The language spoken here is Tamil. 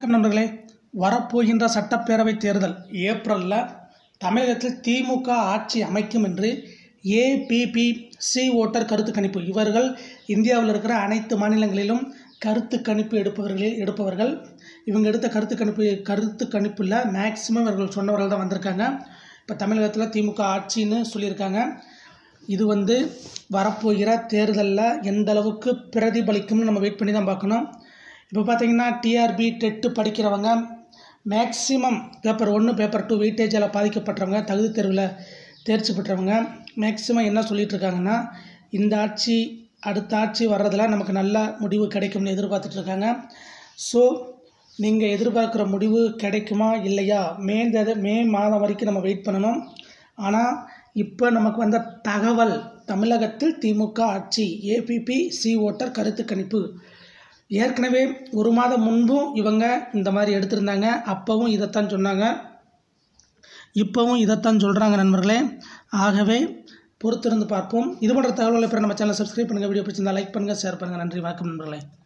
வணக்கம் நண்பர்களே வரப்போகின்ற சட்டப்பேரவைத் தேர்தல் ஏப்ரலில் தமிழகத்தில் திமுக ஆட்சி அமைக்கும் என்று ஏபிபி சி ஓட்டர் கருத்து கணிப்பு இவர்கள் இந்தியாவில் இருக்கிற அனைத்து மாநிலங்களிலும் கருத்து கணிப்பு எடுப்பவர்களே எடுப்பவர்கள் இவங்க எடுத்த கருத்து கணிப்பு கருத்து கணிப்பில் மேக்சிமம் இவர்கள் சொன்னவர்கள் தான் வந்திருக்காங்க இப்போ தமிழகத்தில் திமுக ஆட்சின்னு சொல்லியிருக்காங்க இது வந்து வரப்போகிற தேர்தலில் எந்த அளவுக்கு பிரதிபலிக்கும்னு நம்ம வெயிட் பண்ணி தான் பார்க்கணும் இப்போ பார்த்தீங்கன்னா டிஆர்பி டெட்டு படிக்கிறவங்க மேக்ஸிமம் பேப்பர் ஒன்று பேப்பர் டூ வெயிட்டேஜால் பாதிக்கப்பட்டவங்க தகுதி தேர்வில் தேர்ச்சி பெற்றவங்க மேக்ஸிமம் என்ன சொல்லிட்டு இருக்காங்கன்னா இந்த ஆட்சி அடுத்த ஆட்சி வர்றதில் நமக்கு நல்ல முடிவு கிடைக்கும்னு எதிர்பார்த்துட்டு இருக்காங்க ஸோ நீங்கள் எதிர்பார்க்குற முடிவு கிடைக்குமா இல்லையா மே தேத மே மாதம் வரைக்கும் நம்ம வெயிட் பண்ணணும் ஆனால் இப்போ நமக்கு வந்த தகவல் தமிழகத்தில் திமுக ஆட்சி ஏபிபி சி ஓட்டர் கருத்து கணிப்பு ஏற்கனவே ஒரு மாதம் முன்பும் இவங்க இந்த மாதிரி எடுத்திருந்தாங்க அப்போவும் இதைத்தான் சொன்னாங்க இப்போவும் இதைத்தான் சொல்கிறாங்க நண்பர்களே ஆகவே பொறுத்திருந்து பார்ப்போம் இது போன்ற தகவல்களை பெற நம்ம சேனலை சப்ஸ்கிரைப் பண்ணுங்கள் வீடியோ பிடிச்சிருந்தா லைக் பண்ணுங்கள் ஷேர் பண்ணுங்கள் நன்றி வணக்கம் நண்பர்களே